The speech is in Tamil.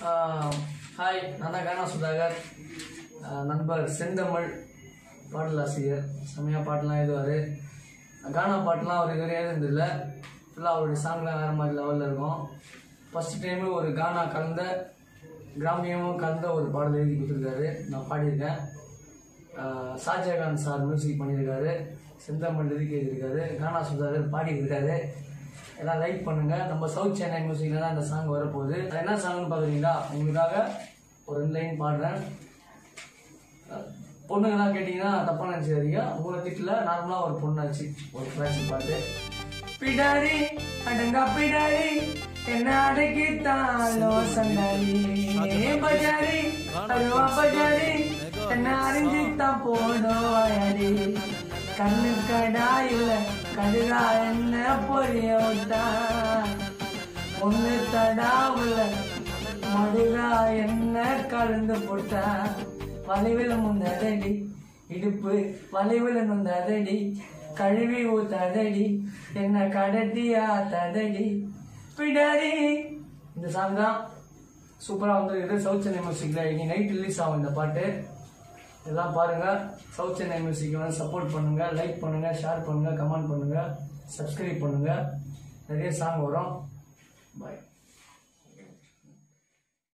ஹாய் நான் தான் கானா சுதாகர் ஆஹ் நண்பர் செந்தமிழ் பாடலாசிரியர் செம்மையாக பாட்டெலாம் எழுதுவார் கானா பாட்டெலாம் அவர் இதுவரை எழுதுனதில்லை ஃபுல்லாக அவருடைய சாங்லாம் வேறு மாதிரி லெவலில் இருக்கும் ஃபஸ்ட் டைமு ஒரு கானா கலந்த கிராமியமும் கலந்த ஒரு பாடல் எழுதி கொடுத்துருக்காரு நான் பாடியிருக்கேன் ஆஹ் ஷாஜகான் சார் மியூசிக் பண்ணியிருக்காரு செந்தமிழ் எழுதி எழுதியிருக்காரு கானா சுதாகர் பாடியிருக்காரு எல்லாம் லைக் பண்ணுங்க நம்ம சவுத் சென்னை மியூசிக்ல தான் இந்த சாங் வரப்போகுது அது என்ன சாங்னு பார்க்குறீங்களா உங்களுக்காக ஒரு ரெண்டு லைன் பாடுறேன் அஹ் பொண்ணுங்கெல்லாம் கேட்டிங்கன்னா தப்பாக நினச்சிக்காதீங்க உங்களை திட்டில் நார்மலாக ஒரு பொண்ணாச்சு ஒரு ஃப்ளாஷ் பாட்டு பிடாரி அடங்கா பிடாரி என்ன அடக்கித்தாலோ சண்டாரி பஜாரி அருவா பஜாரி என்ன அறிஞ்சித்தான் போனோம் வாயாடி கண்ணு கடாயுல கடுகா என்ன பொரிய விட்டா ஒண்ணு தடாவுல மடுகா என்ன கலந்து போட்டா வளைவில் முந்ததடி இடுப்பு வளைவில் நுந்ததடி கழுவி ஊத்ததடி என்ன கடத்தியா ததடி பிடாரி இந்த சாங் தான் சூப்பராக வந்துருக்குது சவுத் சென்னை மியூசிக்கில் இன்னைக்கு நைட் ரிலீஸ் ஆகும் இந்த பாட்டு இதெல்லாம் பாருங்க சவுத் சென்னை மியூசிக் வந்து சப்போர்ட் பண்ணுங்க லைக் பண்ணுங்க ஷேர் பண்ணுங்க கமெண்ட் பண்ணுங்க சப்ஸ்கிரைப் பண்ணுங்க நிறைய சாங் வரும் பாய்